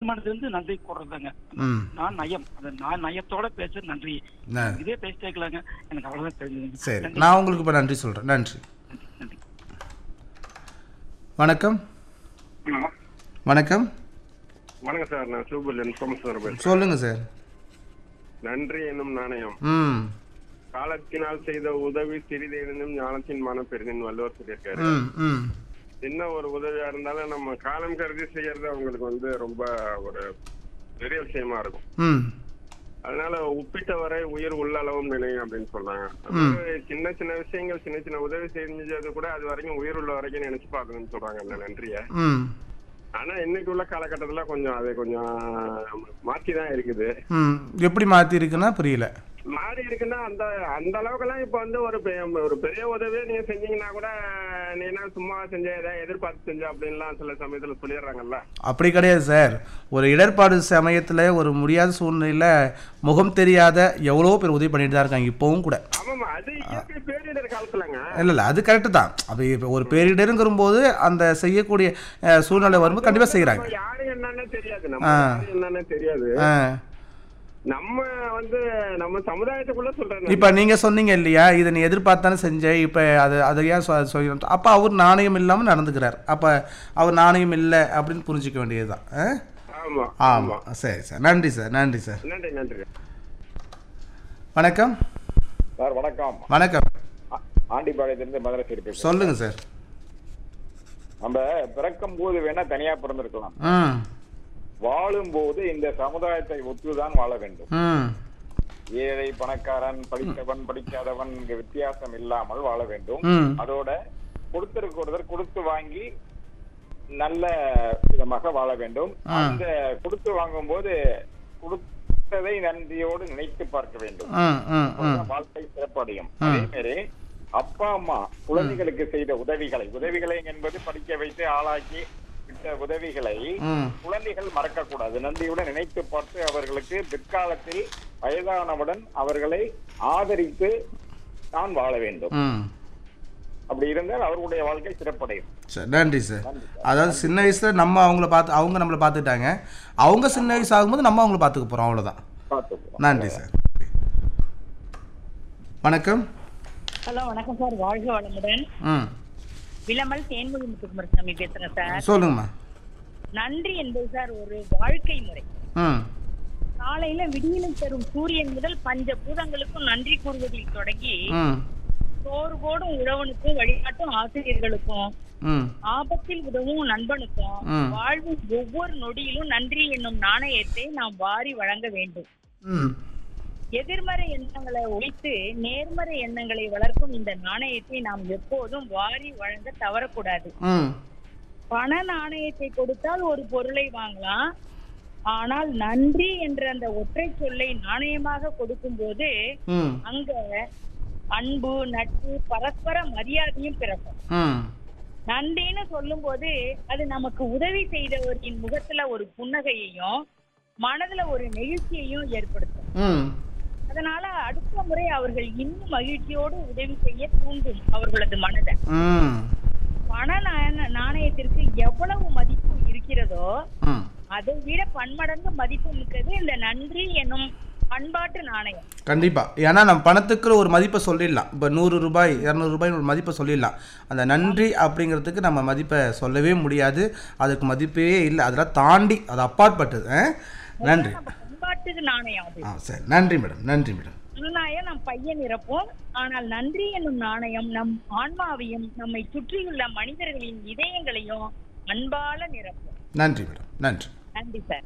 மனதிலிருந்து நன்றி கூறுறதுங்க ம் நான் நயம் அந்த நான் நயத்தோட பேச நன்றி ந- இதே பேசிட்டே இருக்கலாங்க எனக்கு அவ்வளவுதான் தெரிஞ்சதுங்க சரி நன்றி நான் உங்களுக்கு இப்போ நன்றி சொல்கிறேன் நன்றி நன்றி வணக்கம் வணக்கம் வணக்கம் சார் நான் சூப்பர்லன் சோமசுவரம் பேசுறேன் சொல்லுங்கள் சார் நன்றி என்னும் நாணயம் ம் காலத்தினால் செய்த உதவி சிறிதெனும் ஞானத்தின் மன பெருதின் வள்ளுவர் சொல்லியிருக்காரு ம் ம் சின்ன ஒரு உதவியா இருந்தாலும் நம்ம காலம் கருதி செய்யறது அவங்களுக்கு வந்து ரொம்ப ஒரு பெரிய விஷயமா இருக்கும் ம் அதனால உப்பிட்ட வரை உயிர் உள்ளளவும் நினையும் அப்படின்னு சொல்றாங்க அதாவது சின்ன சின்ன விஷயங்கள் சின்ன சின்ன உதவி செஞ்சது கூட அது வரைக்கும் உயிர் உள்ள வரைக்கும் நினைச்சு பார்க்கணும்னு சொல்றாங்க அந்த நன்றிய ம் ஆனா இன்னைக்கு உள்ள காலகட்டத்துல கொஞ்சம் அது கொஞ்சம் மாற்றி தான் இருக்குது ம் எப்படி மாற்றி இருக்குன்னா புரியல மாறி இருக்குன்னா அந்த அந்த அளவுக்குலாம் இப்ப வந்து ஒரு பெ- ஒரு பெரிய உதவியே நீங்க செஞ்சீங்கன்னா கூட நீ என்ன சும்மா செஞ்ச ஏதாவது எதிர்பார்த்து செஞ்ச அப்படின்லாம் சில சமயத்துல சொல்லிடுறாங்கல்ல அப்படி கிடையாது சார் ஒரு இடர்பாடு சமயத்தில் ஒரு முடியாத சூழ்நிலையில் முகம் தெரியாத எவ்வளோ பேர் உதவி பண்ணிட்டு தான் இருக்காங்க இப்போவும் கூட ஆமாமா அது இயற்கை பேரிடர் காலத்துலங்க இல்லை இல்லை அது கரெக்டு தான் அப்போ இப்போ ஒரு பேரிடருங்கிறபோது அந்த செய்யக்கூடிய அஹ், சூழ்நிலை வரும்போது கண்டிப்பாக செய்கிறாங்க நம்ம யாரு என்னன்னு தெரியாது நம்ம யாரு என்னன்னு தெரியாது ஆ நம்ம வந்து நம்ம சமுதாயத்துக்குள்ள சொல்றேன் இப்போ நீங்கள் சொன்னீங்க இல்லையா இதை நீ எதிர்பார்த்தானே செஞ்சேன் இப்போ அது அதை ஏன் சொ- சொல்லணும் அப்போ அவர் நாணயம் இல்லாமல் நடந்துக்கிறார் அப்போ அவர் நாணயம் இல்லை அப்படின்னு புரிஞ்சிக்க வேண்டியது தான் ஆமா ஆமாம் சரி சார் நன்றி சார் நன்றி சார் நன்றி நன்றி வணக்கம் சார் வணக்கம் வணக்கம் ஆ- ஆண்டிபாளையத்திலிருந்து மதுரை சைடு பேசுறேன் சொல்லுங்கள் சார் நம்ம பிறக்கும் போது வேணா தனியா பிறந்திருக்கலாம் ம் வாழும் போது இந்த சமுதாயத்தை ஒத்துதான் வாழ வேண்டும் ம் ஏழை பணக்காரன் படித்தவன் படிக்காதவன் இங்க வித்தியாசம் இல்லாமல் வாழ வேண்டும் ம் அதோட கொடுத்தருக்கு ஒருத்தர் கொடுத்து வாங்கி நல்ல விதமாக வாழ வேண்டும் அந்த கொடுத்து வாங்கும் போது கொடுத்ததை நன்றியோடு நினைத்து பார்க்க வேண்டும் ம் ம் ம் அப்பதான் வாழ்க்கை சிறப்படையும் அதே மாதிரி அப்பா அம்மா குழந்தைகளுக்கு செய்த உதவிகளை உதவிகளை என்பது படிக்க வைத்து ஆளாக்கி விட்ட உதவிகளை ம் குழந்தைகள் மறக்க கூடாது நன்றியுடன் நினைத்து பார்த்து அவர்களுக்கு பிற்காலத்தில் வயதானவுடன் அவர்களை ஆதரித்து தான் வாழ வேண்டும் ம் அப்படி இருந்தால் அவர்களுடைய வாழ்க்கை சிறப்படையும் சரி நன்றி சார் அதாவது சின்ன வயசில் நம்ம அவங்கள பார்த்து அவங்க நம்மளை பார்த்துட்டாங்க அவங்க சின்ன வயசு ஆகும்போது நம்ம அவங்கள பார்த்துக்க போகிறோம் அவ்வளோதான் பார்த்துக்கிறோம் நன்றி சார் வணக்கம் ஹலோ வணக்கம் சார் வாழ்க வளமுடன் ம் விளமல் தேன்மொழி முத்துக்குமாரசாமி பேசுறேன் சார் சொல்லுங்கம்மா நன்றி என்பது சார் ஒரு வாழ்க்கை முறை ம் காலையில விடியலை தரும் சூரியன் முதல் பஞ்ச பூதங்களுக்கும் நன்றி கூறுவதில் தொடங்கி ம் சோறு போடும் உழவனுக்கும் வழிகாட்டும் ஆசிரியர்களுக்கும் ம் ஆபத்தில் உதவும் நண்பனுக்கும் ம். வாழ்வின் ஒவ்வொரு நொடியிலும் நன்றி என்னும் நாணயத்தை நாம் வாரி வழங்க வேண்டும் ம் எதிர்மறை எண்ணங்களை ஒழித்து நேர்மறை எண்ணங்களை வளர்க்கும் இந்த நாணயத்தை நாம் எப்போதும் வாரி வழங்க தவறக்கூடாது ம் பண நாணயத்தை கொடுத்தால் ஒரு பொருளை வாங்கலாம் ஆனால் நன்றி என்ற அந்த ஒற்றை சொல்லை நாணயமாக கொடுக்கும்போது ம் அங்க அன்பு நட்பு பரஸ்பர மரியாதையும் பிறக்கும் ம் நன்றின்னு சொல்லும்போது அது நமக்கு உதவி செய்தவரின் முகத்துல ஒரு புன்னகையையும் மனதுல ஒரு நெகிழ்ச்சியையும் ஏற்படுத்தும் ம் அதனால அடுத்த முறை அவர்கள் இன்னும் மகிழ்ச்சியோடு உதவி செய்ய தூண்டும் அவர்களது மனதை ம் பண நாண- நாணயத்திற்கு எவ்வளவு மதிப்பு இருக்கிறதோ ம் அதை விட பன்மடங்கு மதிப்பு மிக்கது இந்த நன்றி என்னும் பண்பாட்டு நாணயம் கண்டிப்பாக ஏன்னா நம்ம பணத்துக்கு ஒரு மதிப்பை சொல்லிடலாம் இப்போ நூறு ரூபாய் இரநூறு ரூபாய்னு ஒரு மதிப்பை சொல்லிடலாம் அந்த நன்றி அப்படிங்கிறதுக்கு நம்ம மதிப்பை சொல்லவே முடியாது அதுக்கு மதிப்பே இல்லை அதெல்லாம் தாண்டி அது அப்பாற்பட்டது ஆ? நன்றி நம்ம பண்பாட்டுக்கு நாணயம் அது ஆ சரி நன்றி மேடம் நன்றி மேடம் நாணயம் நம் பையன் இறப்போம் ஆனால் நன்றி என்னும் நாணயம் நம் ஆன்மாவையும் நம்மை சுற்றியுள்ள மனிதர்களின் இதயங்களையும் அன்பால நிரப்பும் நன்றி மேடம் நன்றி நன்றி சார்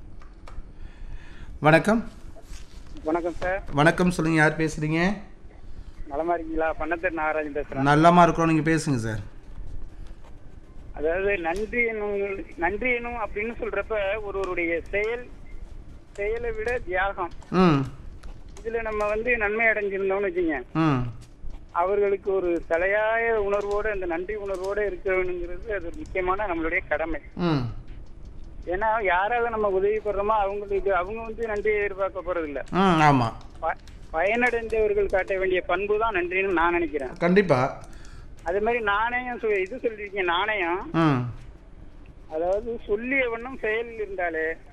வணக்கம் வணக்கம் சார் வணக்கம் சொல்லுங்கள் யார் பேசுகிறீங்க நலமா இருக்கீங்களா பண்ணத்தர் நாகராஜன் பேசுறேன் நல்லமா இருக்கிறோம் நீங்கள் பேசுங்க சார் அதாவது நன்றி எனும் நன்றி எனும் அப்படின்னு சொல்றப்ப ஒருவருடைய செயல் செயலை விட தியாகம் ம் இதுல நம்ம வந்து நன்மை அடைஞ்சிருந்தோம்னு வச்சுங்க ம் அவர்களுக்கு ஒரு தலையாய உணர்வோடு அந்த நன்றி உணர்வோடு இருக்க வேணுங்கிறது அது ஒரு முக்கியமான நம்மளுடைய கடமை ம் ஏன்னா யாரால நம்ம உதவி பண்றோமோ அவங்களுக்கு அவங்க வந்து நன்றியை எதிர்பார்க்க போறது இல்ல ம் ஆமாம் ப- பயனடைந்தவர்கள் காட்ட வேண்டிய பண்பு தான் நன்றின்னு நான் நினைக்கிறேன் கண்டிப்பாக அதே மாதிரி நாணயம் சொ- இது சொல்லிருக்கீங்க நாணயம் ம் அதாவது சொல்லிய வண்ணம் செயலில் இருந்தாலே